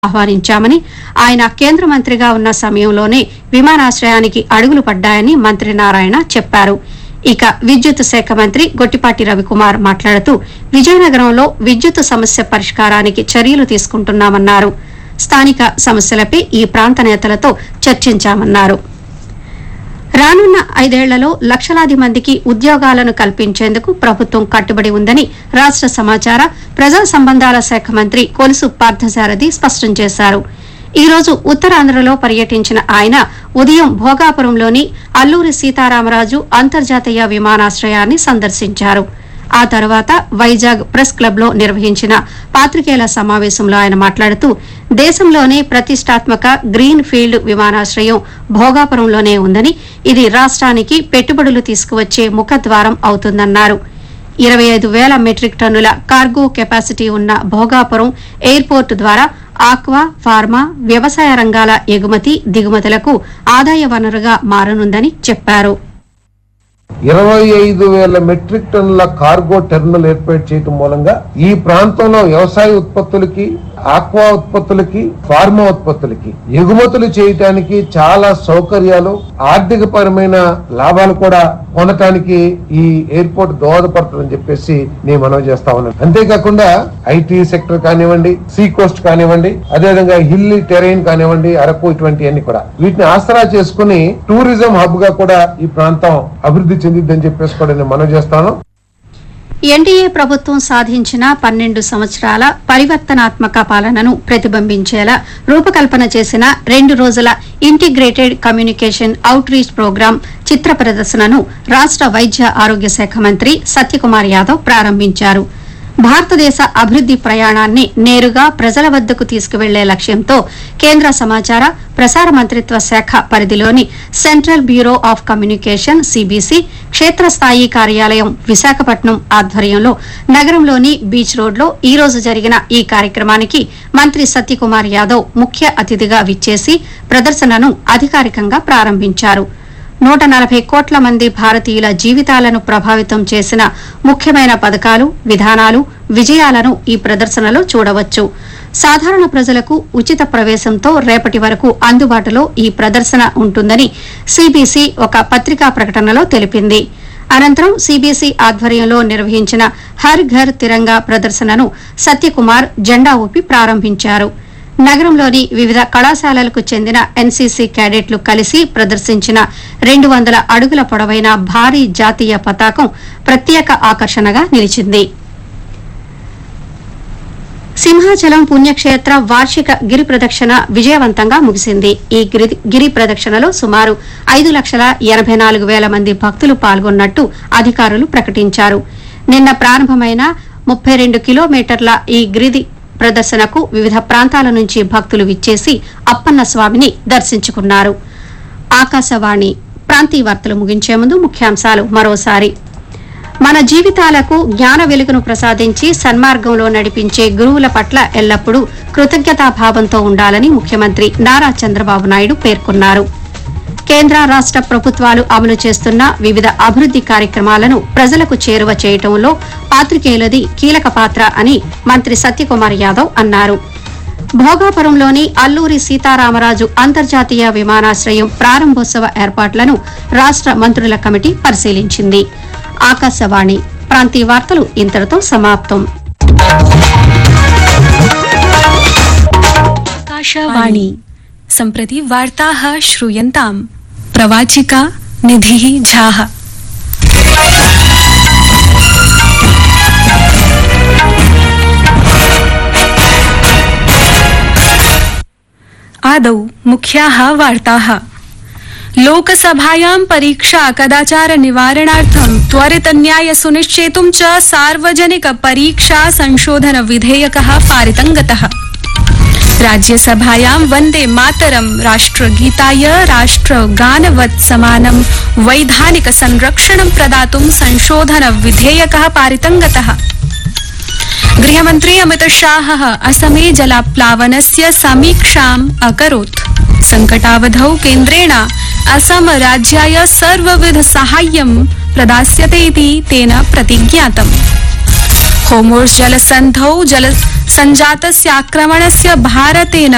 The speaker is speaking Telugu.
ఆహ్వానించామని ఆయన కేంద్ర మంత్రిగా ఉన్న సమయంలోనే విమానాశ్రయానికి అడుగులు పడ్డాయని మంత్రి నారాయణ చెప్పారు ఇక విద్యుత్ శాఖ మంత్రి గొట్టిపాటి రవికుమార్ మాట్లాడుతూ విజయనగరంలో విద్యుత్ సమస్య పరిష్కారానికి చర్యలు తీసుకుంటున్నామన్నారు స్థానిక సమస్యలపై ఈ ప్రాంత నేతలతో చర్చించామన్నారు రానున్న ఐదేళ్లలో లక్షలాది మందికి ఉద్యోగాలను కల్పించేందుకు ప్రభుత్వం కట్టుబడి ఉందని రాష్ట సమాచార ప్రజా సంబంధాల శాఖ మంత్రి కొలుసు పార్థసారథి స్పష్టం చేశారు ఈ రోజు ఉత్తరాంధ్రలో పర్యటించిన ఆయన ఉదయం భోగాపురంలోని అల్లూరి సీతారామరాజు అంతర్జాతీయ విమానాశ్రయాన్ని సందర్శించారు ఆ తర్వాత వైజాగ్ ప్రెస్ క్లబ్ లో నిర్వహించిన పాత్రికేయుల సమావేశంలో ఆయన మాట్లాడుతూ దేశంలోనే ప్రతిష్టాత్మక గ్రీన్ ఫీల్డ్ విమానాశ్రయం భోగాపురంలోనే ఉందని ఇది రాష్ట్రానికి పెట్టుబడులు తీసుకువచ్చే ముఖద్వారం అవుతుందన్నారు ఇరవై ఐదు వేల మెట్రిక్ టన్నుల కార్గో కెపాసిటీ ఉన్న భోగాపురం ఎయిర్పోర్టు ద్వారా ఆక్వా ఫార్మా వ్యవసాయ రంగాల ఎగుమతి దిగుమతులకు ఆదాయ వనరుగా మారనుందని చెప్పారు ఇరవై ఐదు వేల మెట్రిక్ టన్నుల కార్గో టెర్మినల్ ఏర్పాటు చేయడం మూలంగా ఈ ప్రాంతంలో వ్యవసాయ ఉత్పత్తులకి ఆక్వా ఉత్పత్తులకి ఫార్మా ఉత్పత్తులకి ఎగుమతులు చేయటానికి చాలా సౌకర్యాలు ఆర్థిక పరమైన లాభాలు కూడా పొందటానికి ఈ ఎయిర్పోర్ట్ దోహదపడుతుందని చెప్పేసి నేను మనవి చేస్తా ఉన్నాను అంతేకాకుండా ఐటీ సెక్టర్ కానివ్వండి సీ కోస్ట్ కానివ్వండి అదేవిధంగా హిల్లీ టెరైన్ కానివ్వండి అరకు ఇటువంటివన్నీ కూడా వీటిని ఆసరా చేసుకుని టూరిజం హబ్ గా కూడా ఈ ప్రాంతం అభివృద్ధి చెందిద్దని చెప్పేసి కూడా నేను మనవి చేస్తాను ఎన్డీఏ ప్రభుత్వం సాధించిన పన్నెండు సంవత్సరాల పరివర్తనాత్మక పాలనను ప్రతిబింబించేలా రూపకల్పన చేసిన రెండు రోజుల integrated communication outreach programme చిత్ర ప్రదర్శనను రాష్ట వైద్య ఆరోగ్య శాఖ మంత్రి సత్యకుమార్ యాదవ్ ప్రారంభించారు భారతదేశ అభివృద్ది ప్రయాణాన్ని నేరుగా ప్రజల వద్దకు తీసుకువెళ్లే లక్ష్యంతో కేంద్ర సమాచార ప్రసార మంత్రిత్వ శాఖ పరిధిలోని central bureau of communication CBC క్షేత్రస్థాయి కార్యాలయం విశాఖపట్నం ఆధ్వర్యంలో నగరంలోని బీచ్ రోడ్లో ఈ రోజు జరిగిన ఈ కార్యక్రమానికి మంత్రి సత్యకుమార్ యాదవ్ ముఖ్య అతిథిగా విచ్చేసి ప్రదర్శనను అధికారికంగా ప్రారంభించారు నూట నలభై కోట్ల మంది భారతీయుల జీవితాలను ప్రభావితం చేసిన ముఖ్యమైన పథకాలు విధానాలు విజయాలను ఈ ప్రదర్శనలో చూడవచ్చు సాధారణ ప్రజలకు ఉచిత ప్రవేశంతో రేపటి వరకు అందుబాటులో ఈ ప్రదర్శన ఉంటుందని సిబిసి ఒక పత్రికా ప్రకటనలో తెలిపింది అనంతరం సిబిసి ఆధ్వర్యంలో నిర్వహించిన హర్ ఘర్ తిరంగా ప్రదర్శనను సత్యకుమార్ జెండా ఊపి ప్రారంభించారు నగరంలోని వివిధ కళాశాలలకు చెందిన ఎన్సీసీ క్యాడెట్లు కలిసి ప్రదర్శించిన రెండు వందల అడుగుల పొడవైన భారీ జాతీయ పతాకం ప్రత్యేక ఆకర్షణగా నిలిచింది సింహాచలం పుణ్యక్షేత్ర వార్షిక గిరి ప్రదక్షిణ విజయవంతంగా ముగిసింది ఈ గిరి- గిరి ప్రదక్షిణలో సుమారు ఐదు లక్షల ఎనభై నాలుగు వేల మంది భక్తులు పాల్గొన్నట్టు అధికారులు ప్రకటించారు నిన్న ప్రారంభమైన ముప్పై రెండు కిలోమీటర్ల ఈ గిరి ప్రదర్శనకు వివిధ ప్రాంతాల నుంచి భక్తులు విచ్చేసి అప్పన్న స్వామిని దర్శించుకున్నారు ఆకాశవాణి ప్రాంతీయ వార్తలు ముగించే ముందు ముఖ్యాంశాలు మరోసారి మన జీవితాలకు జ్ఞాన వెలుగును ప్రసాదించి సన్మార్గంలో నడిపించే గురువుల పట్ల ఎల్లప్పుడూ కృతజ్ఞతాభావంతో ఉండాలని ముఖ్యమంత్రి నారా చంద్రబాబు నాయుడు పేర్కొన్నారు కేంద్ర రాష్ట ప్రభుత్వాలు అమలు చేస్తున్న వివిధ అభివృద్ది కార్యక్రమాలను ప్రజలకు చేరువ చేయటంలో పాత్రికేయులది కీలక పాత్ర అని మంత్రి సత్యకుమార్ యాదవ్ అన్నారు భోగాపురంలోని అల్లూరి సీతారామరాజు అంతర్జాతీయ విమానాశ్రయం ప్రారంభోత్సవ ఏర్పాట్లను రాష్ట మంత్రుల కమిటీ పరిశీలించింది ఆకాశవాణి ప్రాంతీయ వార్తలు ఇంతటితో సమాప్తం आकाशवाणी सम्प्रति वार्ताः श्रूयन्ताम् प्रवाचिका निधिः झाः आदौ मुख्याः वार्ताः लोकसभायां परीक्षा कदाचार निवारणार्थं त्वरितन्याय सुनिश्चेतुं च सार्वजनिक परीक्षा संशोधन विधेयकः पारितं गतः राज्यसभायां वन्दे मातरं राष्ट्रगीताय राष्ट्रगानवत् समानं वैधानिक संरक्षणं प्रदातुं संशोधन विधेयकः पारितं गतः गृहमन्त्री अमितशाह असमे जलाप्लावनस्य समीक्षाम् अकरोत् संकटावधौ केन्द्रेण असम राज्याय सर्वविध साहाय्यं प्रदास्यते इति तेन प्रतिज्ञातम् होमोर्स जलसन्धौ जल सञ्जातस्य आक्रमणस्य भारतेन